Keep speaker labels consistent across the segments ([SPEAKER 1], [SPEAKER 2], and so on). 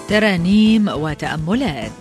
[SPEAKER 1] ترانيم وتأملات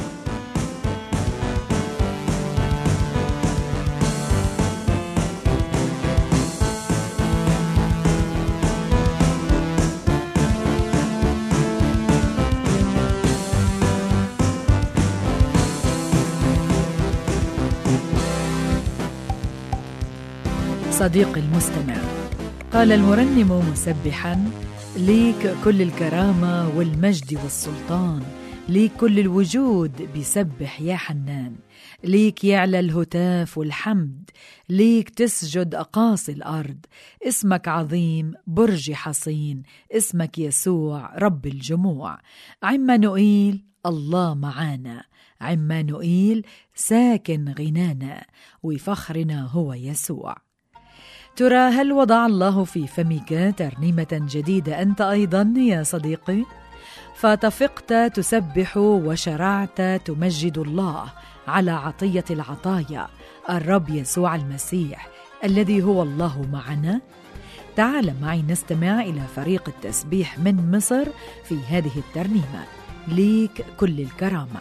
[SPEAKER 1] صديقي المستمع قال المرنم مسبحا ليك كل الكرامة والمجد والسلطان ليك كل الوجود بيسبح يا حنان ليك يعلى الهتاف والحمد ليك تسجد أقاصي الأرض اسمك عظيم برج حصين اسمك يسوع رب الجموع عمانوئيل الله معانا عمانوئيل ساكن غنانا وفخرنا هو يسوع ترى هل وضع الله في فمك ترنيمة جديدة أنت أيضا يا صديقي؟ فتفقت تسبح وشرعت تمجد الله على عطية العطايا الرب يسوع المسيح الذي هو الله معنا؟ تعال معي نستمع إلى فريق التسبيح من مصر في هذه الترنيمة ليك كل الكرامه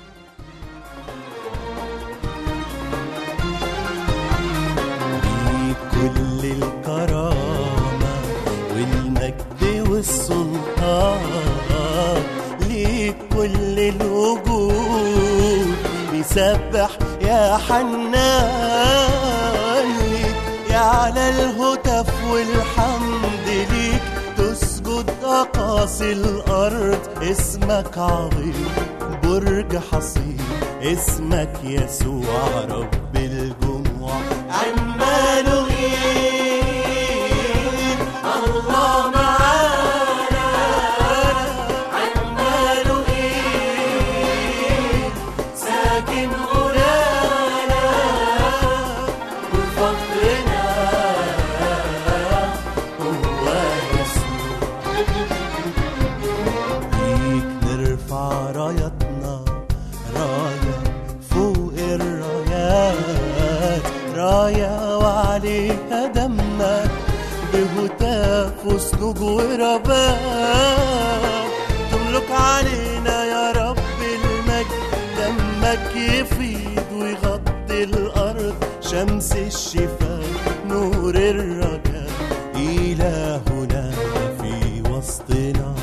[SPEAKER 2] كل الكرامة والمجد والسلطان ليك كل الوجود بيسبح يا حنان ليك يعلى الهتف والحمد ليك تسجد أقاصي الأرض اسمك عظيم برج حصين اسمك يسوع رب الجموع عمانوئيل الله معانا عمانوئيل ساكن غنانا وفقرنا هو يسوع ليك نرفع رايتنا راية فوق الرايات راية وعليها دمك بهتاف وسنوج ورباب تملك علينا يا رب المجد دمك يفيض ويغطي الأرض شمس الشفاء نور الرجاء إلهنا في وسطنا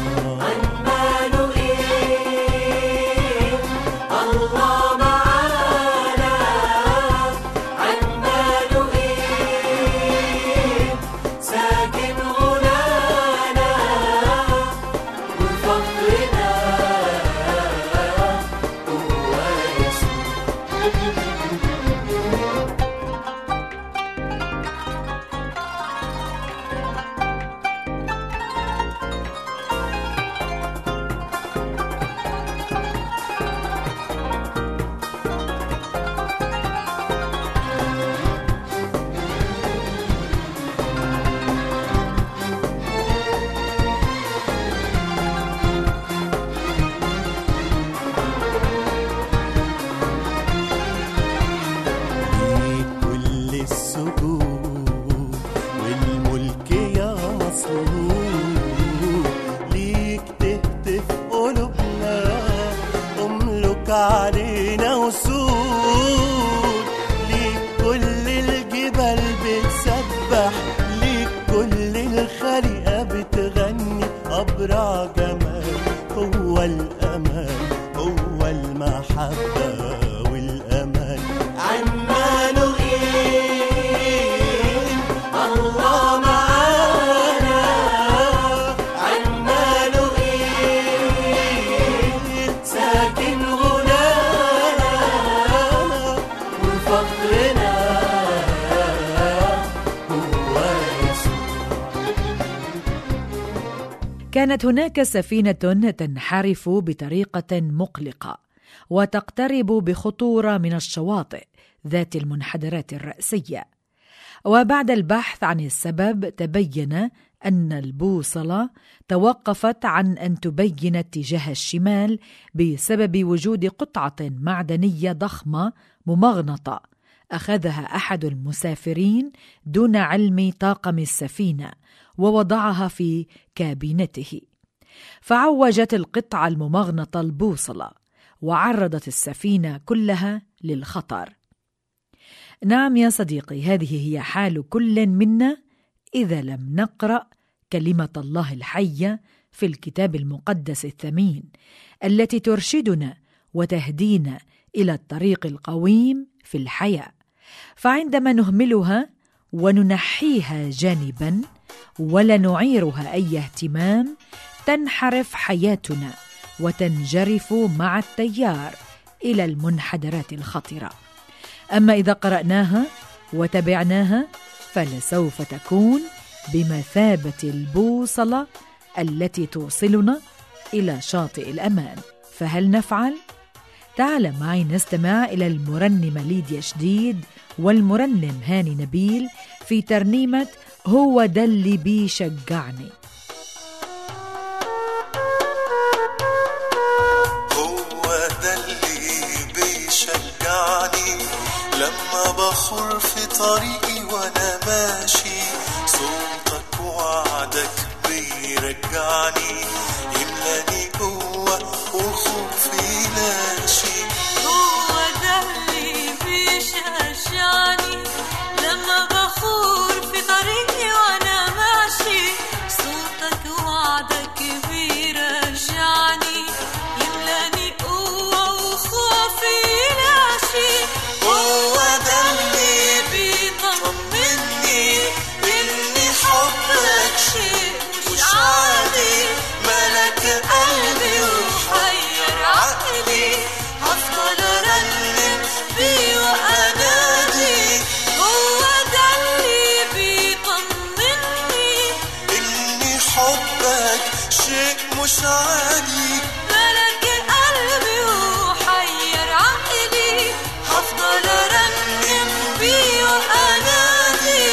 [SPEAKER 2] الله معانا عمانوئيل ساكن غنانا وفقرنا هو يسوع ليك كل السجود والملك يا مصلوب ليك تهتف قلوبنا املك علينا وسود ليك كل الجبال بتسبح ليك كل الخليقة بتغني أبرع جمال هو الأمان هو المحبة والأمان عمانوئيل الله معانا عمانوئيل ساكن غنانا وفقرنا هو يسوع
[SPEAKER 1] كانت هناك سفينه تنحرف بطريقه مقلقه وتقترب بخطوره من الشواطئ ذات المنحدرات الراسيه وبعد البحث عن السبب تبين ان البوصله توقفت عن ان تبين اتجاه الشمال بسبب وجود قطعه معدنيه ضخمه ممغنطه اخذها احد المسافرين دون علم طاقم السفينه ووضعها في كابينته فعوجت القطعة الممغنطة البوصلة وعرضت السفينة كلها للخطر نعم يا صديقي هذه هي حال كل منا إذا لم نقرأ كلمة الله الحية في الكتاب المقدس الثمين التي ترشدنا وتهدينا إلى الطريق القويم في الحياة فعندما نهملها وننحيها جانبا ولا نعيرها أي اهتمام تنحرف حياتنا وتنجرف مع التيار إلى المنحدرات الخطرة أما إذا قرأناها وتبعناها فلسوف تكون بمثابة البوصلة التي توصلنا إلى شاطئ الأمان فهل نفعل؟ تعال معي نستمع إلى المرنمة ليديا شديد والمرنم هاني نبيل في ترنيمة هو ده اللي بيشجعني
[SPEAKER 3] هو ده اللي بيشجعني لما بخور في طريقي وانا ماشي صوتك وعدك بيرجعني يملاني قوة وخوفي ناشي
[SPEAKER 4] هو ده اللي بيشجعني لما بخور في طريقي وانا ماشي صوتك وعدك بيرجعني يملاني قوة وخوفي يناشي
[SPEAKER 3] هو ده اللي
[SPEAKER 4] بيطمني
[SPEAKER 3] إني حبك
[SPEAKER 4] شيء
[SPEAKER 3] مش عادي ملك قلبي وحير عقلي
[SPEAKER 4] هفضل ارنم بيه وانادي هو ده اللي بيطمني
[SPEAKER 3] إني حبك شيء مش عادي
[SPEAKER 4] ملك قلبي وحير عقلي هفضل ارنم بيه وانادي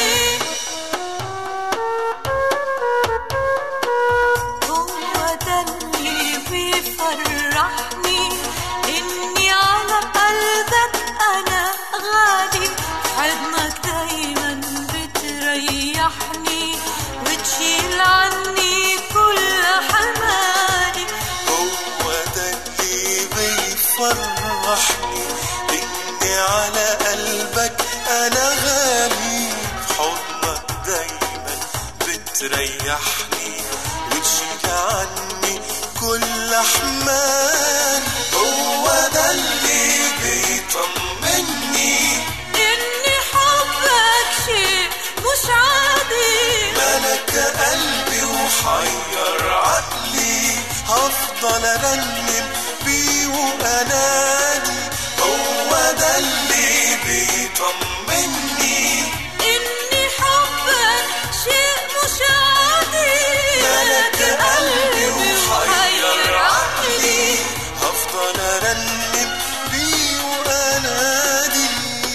[SPEAKER 4] هو ده اللي بيفرحني اني على قلبك انا غالي حضنك دايما بتريحني وتشيل عني كل حمالي
[SPEAKER 3] هو ده اللي بيفرحني إني على قلبك أنا غالي في حضنك دايما بتريحني وتشيل عني كل حمال هو ده اللي بيطمني
[SPEAKER 4] إني حبك شيء مش عادي
[SPEAKER 3] ملك قلبي وحير عقلي هفضل ارنم بيه وانادي هو ده اللي بيطمني
[SPEAKER 4] إني حبك شيء مش عادي
[SPEAKER 3] ملك قلبي وحير عقلي
[SPEAKER 4] عقلي
[SPEAKER 3] هفضل ارنم بيه وانادي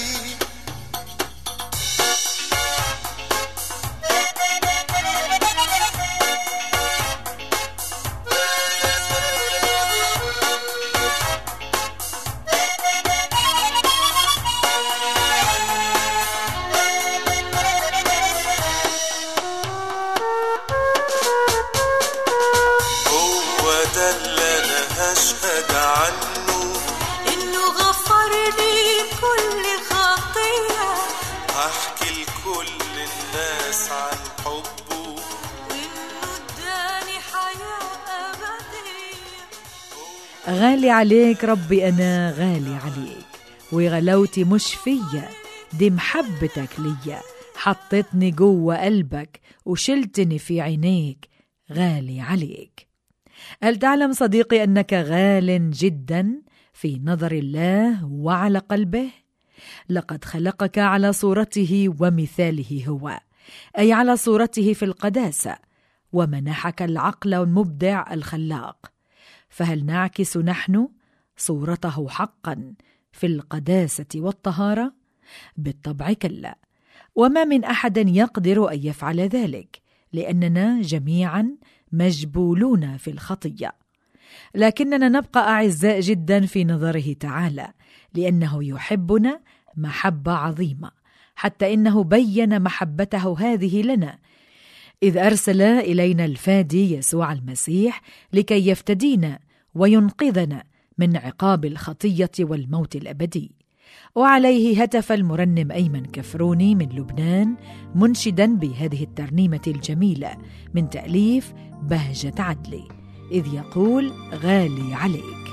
[SPEAKER 3] هو ده اللي انا هشهد عنه
[SPEAKER 4] إنه غفر لي كل خطية
[SPEAKER 3] هحكي لكل الناس عن حبه
[SPEAKER 4] وإنه اداني حياة أبدية
[SPEAKER 1] غالي عليك ربي أنا غالي عليك وغلاوتي مش فيا دي محبتك ليا حطتني جوه قلبك وشلتني في عينيك غالي عليك هل تعلم صديقي أنك غال جدا في نظر الله وعلى قلبه؟ لقد خلقك على صورته ومثاله هو أي على صورته في القداسة ومنحك العقل المبدع الخلاق فهل نعكس نحن صورته حقا في القداسه والطهاره بالطبع كلا وما من احد يقدر ان يفعل ذلك لاننا جميعا مجبولون في الخطيه لكننا نبقى اعزاء جدا في نظره تعالى لانه يحبنا محبه عظيمه حتى انه بين محبته هذه لنا إذ أرسل إلينا الفادي يسوع المسيح لكي يفتدينا وينقذنا من عقاب الخطية والموت الأبدي وعليه هتف المرنم أيمن كفروني من لبنان منشدا بهذه الترنيمة الجميلة من تأليف بهجة عدلي إذ يقول غالي عليك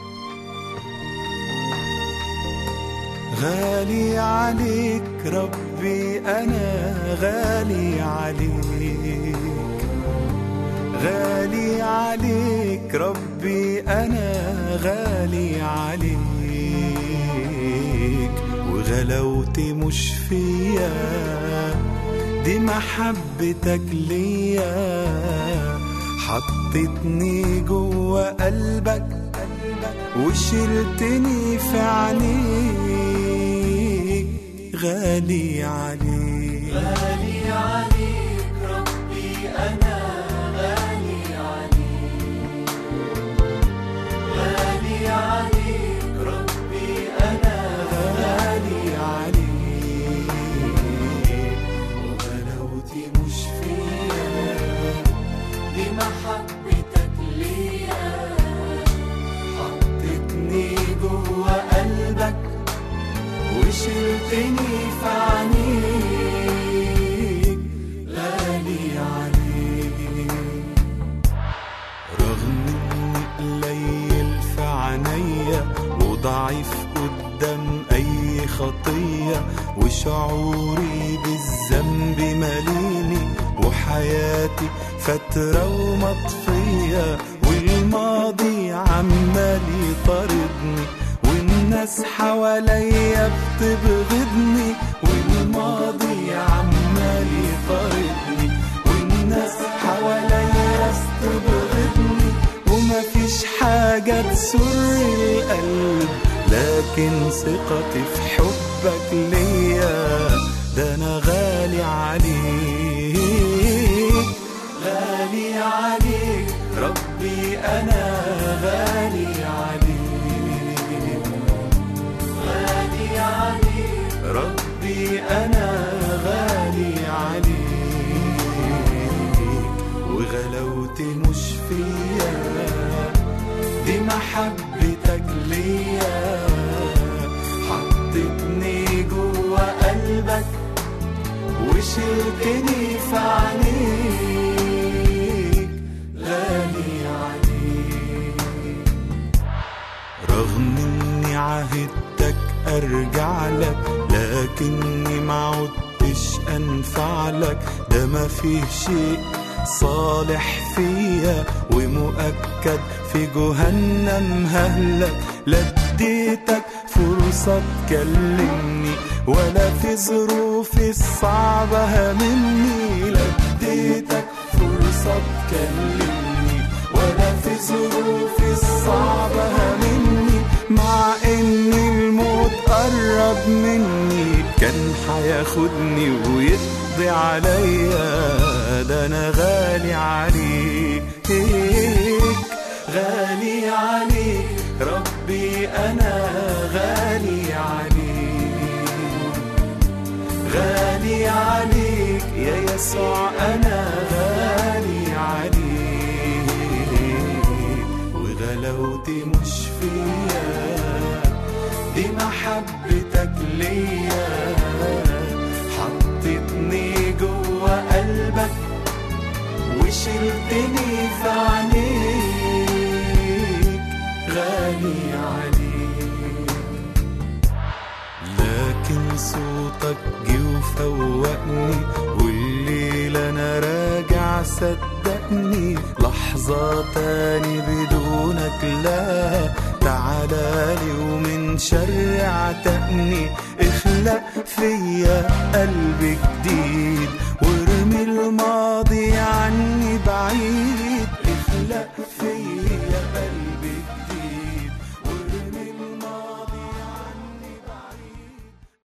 [SPEAKER 3] غالي عليك ربي أنا غالي عليك غالي عليك ربي أنا غالي عليك وغلاوتي مش فيا دي محبتك ليا حطتني جوا قلبك وشلتني في عينيك غالي عليك
[SPEAKER 2] غالي عليك ربي أنا غالي عليك غالي عليك ربي أنا
[SPEAKER 3] غالي عليك وغلاوتي مش فيا
[SPEAKER 2] بمحبتك ليا
[SPEAKER 3] حطتني جوا قلبك وشلتني في عينيك غالي عليك رغم اني قليل في عينيا وضعيف قدام اي خطيه وشعوري بالذنب ماليني وحياتي فتره ومطفيه والماضي عمال يطاردني والناس حواليا بتبغضني والماضي عمال يطاردني والناس حواليا بتبغضني ومفيش حاجة تسر القلب لكن ثقتي في حبك ليا ده أنا غالي عليك غالي عليك ربي أنا غالي عليك
[SPEAKER 2] غالي عليك
[SPEAKER 3] ربي أنا غالي عليك وغلاوتي مش فيا دي محبتك ليا حطتني جوا قلبك وشلتني في عينيك غالي عليك رغم اني عهدتك ارجع لك لكني ما عدتش انفع لك ده ما فيه شيء صالح فيا ومؤكد في جهنم ههلك لا اديتك فرصة تكلمني ولا في ظروفي الصعبة همني لا اديتك فرصة تكلمني ولا في ظروفي الصعبة همني مع ان الموت قرب مني كان هياخدني ويقضي عليا ده انا غالي عليك غالي عليك ربي انا غالي عليك غالي عليك يا يسوع انا غالي عليك وغلاوتي مش فيا دي محبتك ليا حطتني جوا قلبك وشلتني في عينيك غالي عليك لكن صوتك جه وفوقني والليلة أنا راجع صدقني لحظة تاني بدونك لا تعالى لي ومن شر عتقني اخلق فيا قلب جديد